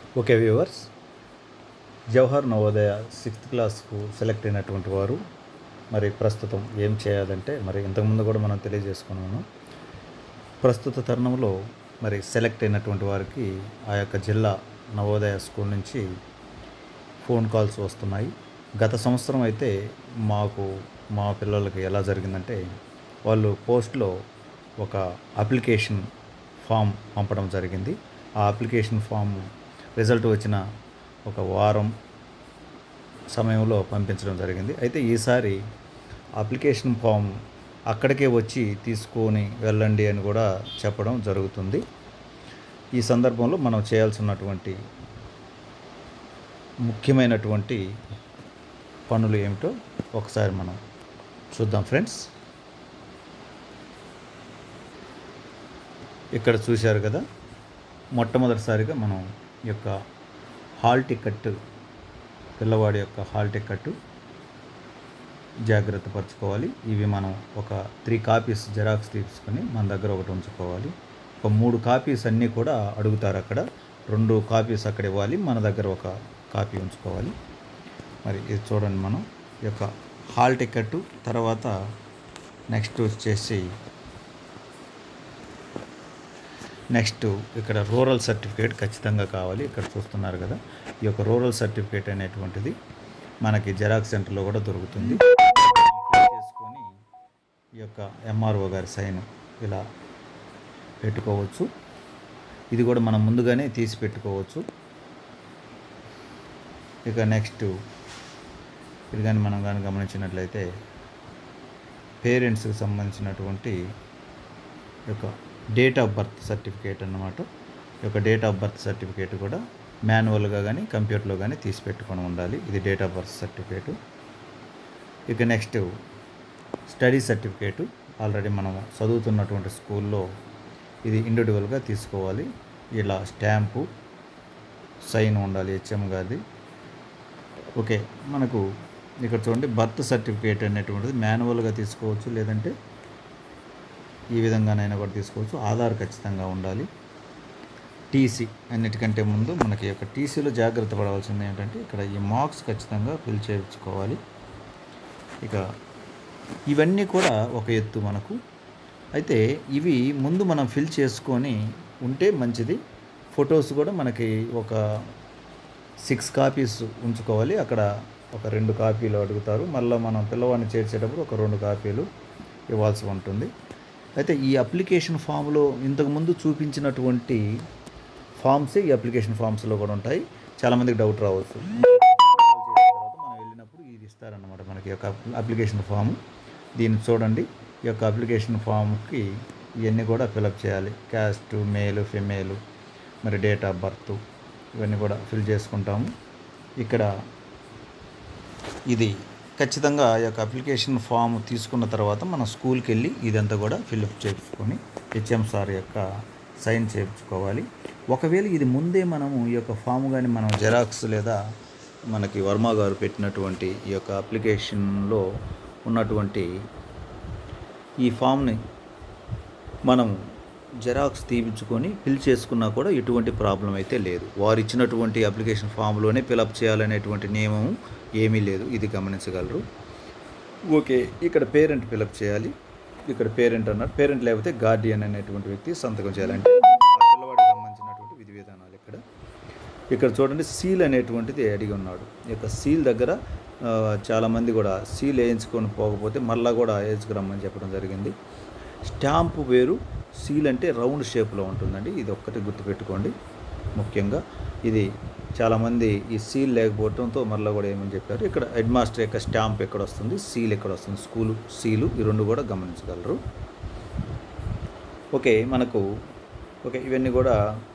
okay viewers Jawahar Navodaya sixth క్లాస్కు select అయినటువంటి వారు మరి ప్రస్తుతం ఏం చేయాలంటే మరి ఇంతకుముందు కూడా మనం తెలియజేసుకున్నాము ప్రస్తుత తరుణంలో మరి సెలెక్ట్ అయినటువంటి వారికి ఆ యొక్క జిల్లా నవోదయ స్కూల్ నుంచి ఫోన్ కాల్స్ వస్తున్నాయి గత సంవత్సరం అయితే మాకు మా పిల్లలకి ఎలా జరిగిందంటే వాళ్ళు పోస్ట్లో ఒక అప్లికేషన్ ఫామ్ పంపడం జరిగింది ఆ అప్లికేషన్ ఫామ్ రిజల్ట్ వచ్చిన ఒక వారం సమయంలో పంపించడం జరిగింది అయితే ఈసారి అప్లికేషన్ ఫామ్ అక్కడికే వచ్చి తీసుకొని వెళ్ళండి అని కూడా చెప్పడం జరుగుతుంది ఈ సందర్భంలో మనం చేయాల్సినటువంటి ముఖ్యమైనటువంటి పనులు ఏమిటో ఒకసారి మనం చూద్దాం ఫ్రెండ్స్ ఇక్కడ చూశారు కదా మొట్టమొదటిసారిగా మనం ఈ యొక్క హాల్ టికెట్ పిల్లవాడి యొక్క హాల్ టికెట్ జాగ్రత్త పరచుకోవాలి ఇవి మనం ఒక త్రీ కాపీస్ జెరాక్స్ తీసుకొని మన దగ్గర ఒకటి ఉంచుకోవాలి ఒక మూడు కాపీస్ అన్నీ కూడా అడుగుతారు అక్కడ రెండు కాపీస్ అక్కడ ఇవ్వాలి మన దగ్గర ఒక కాపీ ఉంచుకోవాలి మరి ఇది చూడండి మనం ఈ యొక్క హాల్ టికెట్ తర్వాత నెక్స్ట్ వచ్చేసి నెక్స్ట్ ఇక్కడ రూరల్ సర్టిఫికేట్ ఖచ్చితంగా కావాలి ఇక్కడ చూస్తున్నారు కదా ఈ యొక్క రూరల్ సర్టిఫికేట్ అనేటువంటిది మనకి జెరాక్స్ సెంటర్లో కూడా దొరుకుతుంది అప్లై చేసుకొని ఈ యొక్క ఎంఆర్ఓ గారి సైన్ ఇలా పెట్టుకోవచ్చు ఇది కూడా మనం ముందుగానే తీసి పెట్టుకోవచ్చు ఇక నెక్స్ట్ ఇది కానీ మనం కానీ గమనించినట్లయితే పేరెంట్స్కి సంబంధించినటువంటి యొక్క డేట్ ఆఫ్ బర్త్ సర్టిఫికేట్ అన్నమాట ఈ యొక్క డేట్ ఆఫ్ బర్త్ సర్టిఫికేట్ కూడా మాన్యువల్గా కానీ కంప్యూటర్లో కానీ తీసి పెట్టుకొని ఉండాలి ఇది డేట్ ఆఫ్ బర్త్ సర్టిఫికేటు ఇక నెక్స్ట్ స్టడీ సర్టిఫికేటు ఆల్రెడీ మనం చదువుతున్నటువంటి స్కూల్లో ఇది ఇండివిజువల్గా తీసుకోవాలి ఇలా స్టాంపు సైన్ ఉండాలి హెచ్ఎం గారిది ఓకే మనకు ఇక్కడ చూడండి బర్త్ సర్టిఫికేట్ అనేటువంటిది మాన్యువల్గా తీసుకోవచ్చు లేదంటే ఈ విధంగానైనా కూడా తీసుకోవచ్చు ఆధార్ ఖచ్చితంగా ఉండాలి టీసీ అన్నిటికంటే ముందు మనకి యొక్క టీసీలో జాగ్రత్త పడవలసింది ఏంటంటే ఇక్కడ ఈ మార్క్స్ ఖచ్చితంగా ఫిల్ చేయించుకోవాలి ఇక ఇవన్నీ కూడా ఒక ఎత్తు మనకు అయితే ఇవి ముందు మనం ఫిల్ చేసుకొని ఉంటే మంచిది ఫొటోస్ కూడా మనకి ఒక సిక్స్ కాపీస్ ఉంచుకోవాలి అక్కడ ఒక రెండు కాపీలు అడుగుతారు మళ్ళీ మనం పిల్లవాడిని చేర్చేటప్పుడు ఒక రెండు కాపీలు ఇవ్వాల్సి ఉంటుంది అయితే ఈ అప్లికేషన్ ఫామ్లో ఇంతకుముందు చూపించినటువంటి ఫామ్స్ ఈ అప్లికేషన్ ఫామ్స్లో కూడా ఉంటాయి చాలామందికి డౌట్ రావచ్చు తర్వాత మనం వెళ్ళినప్పుడు ఇది ఇస్తారన్నమాట మనకి ఈ యొక్క అప్లికేషన్ ఫామ్ దీన్ని చూడండి ఈ యొక్క అప్లికేషన్ ఫామ్కి ఇవన్నీ కూడా ఫిలప్ చేయాలి క్యాస్ట్ మేలు ఫిమేలు మరి డేట్ ఆఫ్ బర్త్ ఇవన్నీ కూడా ఫిల్ చేసుకుంటాము ఇక్కడ ఇది ఖచ్చితంగా ఈ యొక్క అప్లికేషన్ ఫామ్ తీసుకున్న తర్వాత మనం స్కూల్కి వెళ్ళి ఇదంతా కూడా ఫిల్అప్ చేసుకొని హెచ్ఎం సార్ యొక్క సైన్ చేయించుకోవాలి ఒకవేళ ఇది ముందే మనము ఈ యొక్క ఫామ్ కానీ మనం జెరాక్స్ లేదా మనకి వర్మ గారు పెట్టినటువంటి ఈ యొక్క అప్లికేషన్లో ఉన్నటువంటి ఈ ఫామ్ని మనం జెరాక్స్ తీపించుకొని ఫిల్ చేసుకున్నా కూడా ఎటువంటి ప్రాబ్లం అయితే లేదు వారు ఇచ్చినటువంటి అప్లికేషన్ ఫామ్లోనే ఫిలప్ చేయాలనేటువంటి నియమం ఏమీ లేదు ఇది గమనించగలరు ఓకే ఇక్కడ పేరెంట్ ఫిలప్ చేయాలి ఇక్కడ పేరెంట్ అన్నారు పేరెంట్ లేకపోతే గార్డియన్ అనేటువంటి వ్యక్తి సంతకం చేయాలంటే ఆ పిల్లవాడికి సంబంధించినటువంటి విధి విధానాలు ఇక్కడ ఇక్కడ చూడండి సీల్ అనేటువంటిది అడిగి ఉన్నాడు ఈ యొక్క సీల్ దగ్గర ఆ, చాలామంది కూడా సీల్ వేయించుకొని పోకపోతే మళ్ళా కూడా వేయించుకురమ్మని చెప్పడం జరిగింది స్టాంపు వేరు సీల్ అంటే రౌండ్ షేప్లో ఉంటుందండి ఇది ఒక్కటి గుర్తుపెట్టుకోండి ముఖ్యంగా ఇది చాలామంది ఈ సీల్ లేకపోవడంతో మళ్ళీ కూడా ఏమని చెప్పారు ఇక్కడ హెడ్ మాస్టర్ యొక్క స్టాంప్ ఎక్కడ వస్తుంది సీల్ ఎక్కడ వస్తుంది స్కూలు సీలు ఈ రెండు కూడా గమనించగలరు ఓకే మనకు ఓకే ఇవన్నీ కూడా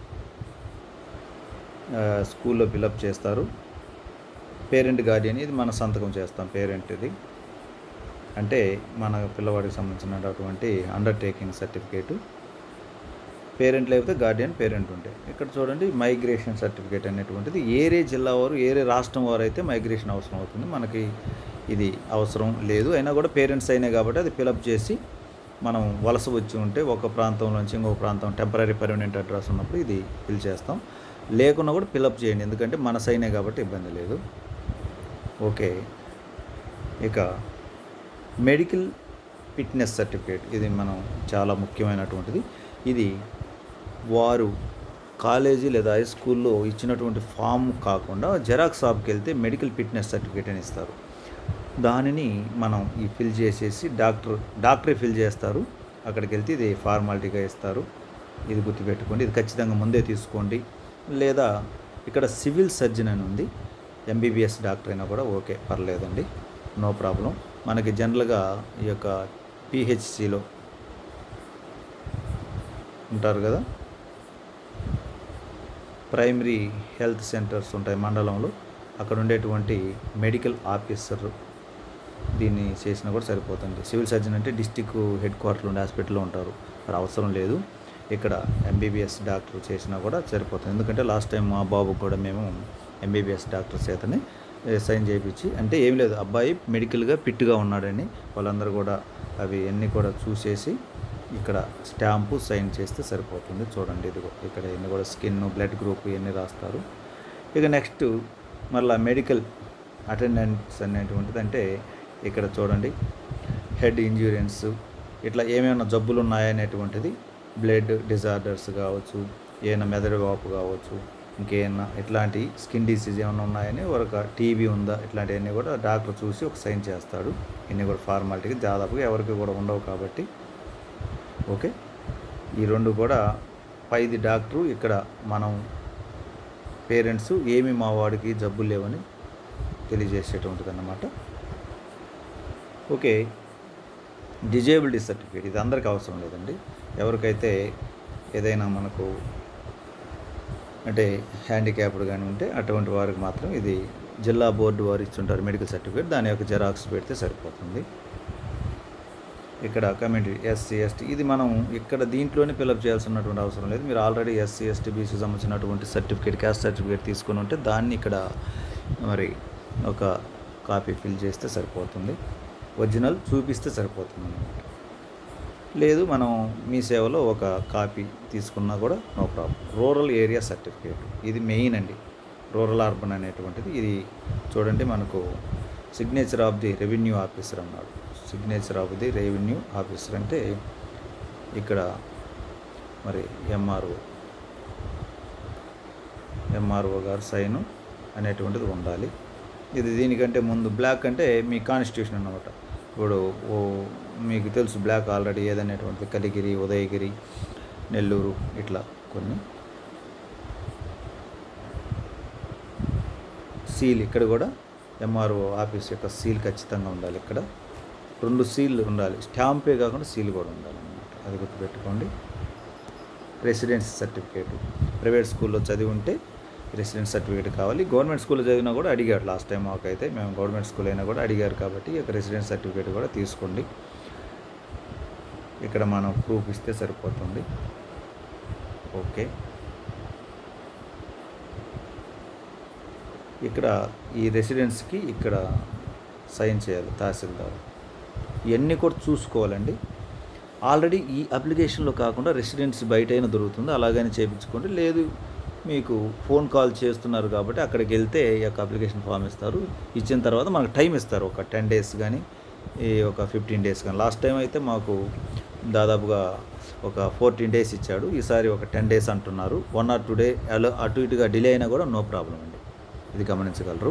ఆ, స్కూల్లో ఫిలప్ చేస్తారు పేరెంట్ గార్డియన్ ఇది మన సంతకం చేస్తాం పేరెంట్ ఇది అంటే మన పిల్లవాడికి సంబంధించినటువంటి అండర్టేకింగ్ సర్టిఫికేటు పేరెంట్ లేకపోతే గార్డియన్ పేరెంట్ ఉంటే ఇక్కడ చూడండి మైగ్రేషన్ సర్టిఫికేట్ అనేటువంటిది ఏరే జిల్లా వారు ఏరే రాష్ట్రం వారు అయితే మైగ్రేషన్ అవసరం అవుతుంది మనకి ఇది అవసరం లేదు అయినా కూడా పేరెంట్స్ అయినాయి కాబట్టి అది ఫిలప్ చేసి మనం వలస వచ్చి ఉంటే ఒక ప్రాంతం నుంచి ఇంకొక ప్రాంతం టెంపరీ పర్మనెంట్ అడ్రస్ ఉన్నప్పుడు ఇది ఫిల్ చేస్తాం లేకున్నా కూడా ఫిలప్ చేయండి ఎందుకంటే మన సైనే కాబట్టి ఇబ్బంది లేదు ఓకే ఇక మెడికల్ ఫిట్నెస్ సర్టిఫికేట్ ఇది మనం చాలా ముఖ్యమైనటువంటిది ఇది వారు కాలేజీ లేదా హై స్కూల్లో ఇచ్చినటువంటి ఫామ్ కాకుండా జెరాక్స్ షాప్కి వెళ్తే మెడికల్ ఫిట్నెస్ సర్టిఫికేట్ అని ఇస్తారు దానిని మనం ఈ ఫిల్ చేసేసి డాక్టర్ డాక్టరే ఫిల్ చేస్తారు అక్కడికి వెళ్తే ఇది ఫార్మాలిటీగా ఇస్తారు ఇది గుర్తుపెట్టుకోండి ఇది ఖచ్చితంగా ముందే తీసుకోండి లేదా ఇక్కడ సివిల్ సర్జన్ అని ఉంది ఎంబీబీఎస్ డాక్టర్ అయినా కూడా ఓకే పర్లేదండి నో ప్రాబ్లం మనకి జనరల్గా ఈ యొక్క పిహెచ్సిలో ఉంటారు కదా ప్రైమరీ హెల్త్ సెంటర్స్ ఉంటాయి మండలంలో అక్కడ ఉండేటువంటి మెడికల్ ఆఫీసర్ దీన్ని చేసినా కూడా సరిపోతుంది సివిల్ సర్జన్ అంటే డిస్టిక్ హెడ్ క్వార్టర్ ఉండే హాస్పిటల్లో ఉంటారు మరి అవసరం లేదు ఇక్కడ ఎంబీబీఎస్ డాక్టర్ చేసినా కూడా సరిపోతుంది ఎందుకంటే లాస్ట్ టైం మా బాబుకు కూడా మేము ఎంబీబీఎస్ డాక్టర్ చేతనే సైన్ చేయించి అంటే ఏం లేదు అబ్బాయి మెడికల్గా ఫిట్గా ఉన్నాడని వాళ్ళందరూ కూడా అవి అన్నీ కూడా చూసేసి ఇక్కడ స్టాంపు సైన్ చేస్తే సరిపోతుంది చూడండి ఇదిగో ఇక్కడ ఇన్ని కూడా స్కిన్ బ్లడ్ గ్రూప్ ఇవన్నీ రాస్తారు ఇక నెక్స్ట్ మళ్ళీ మెడికల్ అటెండెన్స్ అనేటువంటిది అంటే ఇక్కడ చూడండి హెడ్ ఇంజూరెన్స్ ఇట్లా ఏమైనా జబ్బులు ఉన్నాయనేటువంటిది బ్లడ్ డిజార్డర్స్ కావచ్చు ఏమైనా మెదడు వాపు కావచ్చు ఇంకేమైనా ఇట్లాంటి స్కిన్ డిసీజ్ ఏమైనా ఉన్నాయని ఒక టీబీ ఉందా ఇట్లాంటివన్నీ కూడా డాక్టర్ చూసి ఒక సైన్ చేస్తాడు ఇన్ని కూడా ఫార్మాలిటీకి దాదాపుగా ఎవరికి కూడా ఉండవు కాబట్టి ఓకే ఈ రెండు కూడా పైది డాక్టరు ఇక్కడ మనం పేరెంట్స్ ఏమి మా వాడికి జబ్బులు లేవని తెలియజేసేటువంటిది అన్నమాట ఓకే డిజేబిలిటీ సర్టిఫికేట్ ఇది అందరికీ అవసరం లేదండి ఎవరికైతే ఏదైనా మనకు అంటే హ్యాండిక్యాప్డ్ కానీ ఉంటే అటువంటి వారికి మాత్రం ఇది జిల్లా బోర్డు వారు ఇచ్చుంటారు మెడికల్ సర్టిఫికేట్ దాని యొక్క జెరాక్స్ పెడితే సరిపోతుంది ఇక్కడ కమ్యూనిటీ ఎస్సీ ఎస్టీ ఇది మనం ఇక్కడ దీంట్లోనే ఫిలప్ చేయాల్సినటువంటి అవసరం లేదు మీరు ఆల్రెడీ ఎస్సీ ఎస్టీ బీసీ సంబంధించినటువంటి సర్టిఫికేట్ క్యాస్ట్ సర్టిఫికేట్ తీసుకొని ఉంటే దాన్ని ఇక్కడ మరి ఒక కాపీ ఫిల్ చేస్తే సరిపోతుంది ఒరిజినల్ చూపిస్తే సరిపోతుంది అన్నమాట లేదు మనం మీ సేవలో ఒక కాపీ తీసుకున్నా కూడా no problem rural area certificate ఇది మెయిన్ అండి రూరల్ అర్బన్ అనేటువంటిది ఇది చూడండి మనకు signature of the revenue officer అన్నాడు signature of the revenue officer అంటే ఇక్కడ మరి ఎంఆర్ఓ ఎంఆర్ఓ గారు సైను అనేటువంటిది ఉండాలి ఇది దీనికంటే ముందు బ్లాక్ అంటే మీ కాన్స్టిట్యూషన్ అన్నమాట ఇప్పుడు ఓ మీకు తెలుసు బ్లాక్ ఆల్రెడీ ఏదనేటువంటిది కలిగిరి ఉదయగిరి నెల్లూరు ఇట్లా కొన్ని సీల్ ఇక్కడ కూడా ఎంఆర్ఓ ఆఫీస్ యొక్క సీల్ ఖచ్చితంగా ఉండాలి ఇక్కడ రెండు సీల్ ఉండాలి స్టాంపే కాకుండా సీల్ కూడా ఉండాలి అన్నమాట అది గుర్తుపెట్టుకోండి రెసిడెన్స్ సర్టిఫికేట్ ప్రైవేట్ స్కూల్లో చదివి ఉంటే రెసిడెన్స్ సర్టిఫికేట్ కావాలి గవర్నమెంట్ స్కూల్లో చదివినా కూడా అడిగారు లాస్ట్ టైం మాకైతే మేము గవర్నమెంట్ స్కూల్ అయినా కూడా అడిగారు కాబట్టి ఈ యొక్క రెసిడెన్స్ సర్టిఫికేట్ కూడా తీసుకోండి ఇక్కడ మనం ప్రూఫ్ ఇస్తే సరిపోతుంది ఓకే ఇక్కడ ఈ రెసిడెన్స్కి ఇక్కడ సైన్ చేయాలి తహసీల్దార్ ఇవన్నీ కూడా చూసుకోవాలండి ఆల్రెడీ ఈ అప్లికేషన్లో కాకుండా రెసిడెన్స్ బయట అయినా దొరుకుతుంది అలాగని చేయించుకోండి లేదు మీకు ఫోన్ కాల్ చేస్తున్నారు కాబట్టి అక్కడికి వెళ్తే ఈ యొక్క అప్లికేషన్ ఫామ్ ఇస్తారు ఇచ్చిన తర్వాత మనకు టైం ఇస్తారు ఒక టెన్ డేస్ కానీ ఈ ఒక ఫిఫ్టీన్ డేస్ కానీ లాస్ట్ టైం అయితే మాకు దాదాపుగా ఒక ఫోర్టీన్ డేస్ ఇచ్చాడు ఈసారి ఒక టెన్ డేస్ అంటున్నారు వన్ ఆర్ టూ డే అలా అటు ఇటుగా డిలే అయినా కూడా నో ప్రాబ్లం అండి ఇది గమనించగలరు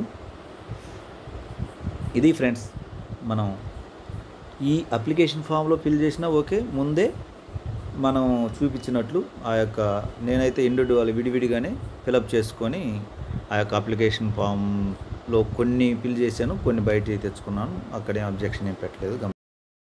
ఇది ఫ్రెండ్స్ మనం ఈ అప్లికేషన్ ఫామ్లో ఫిల్ చేసినా ఓకే ముందే మనం చూపించినట్లు ఆ యొక్క నేనైతే ఇండివిజువల్ విడివిడిగానే ఫిలప్ చేసుకొని ఆ యొక్క అప్లికేషన్ ఫామ్లో కొన్ని ఫిల్ చేశాను కొన్ని బయట తెచ్చుకున్నాను అక్కడే అబ్జెక్షన్ ఏం పెట్టలేదు గమని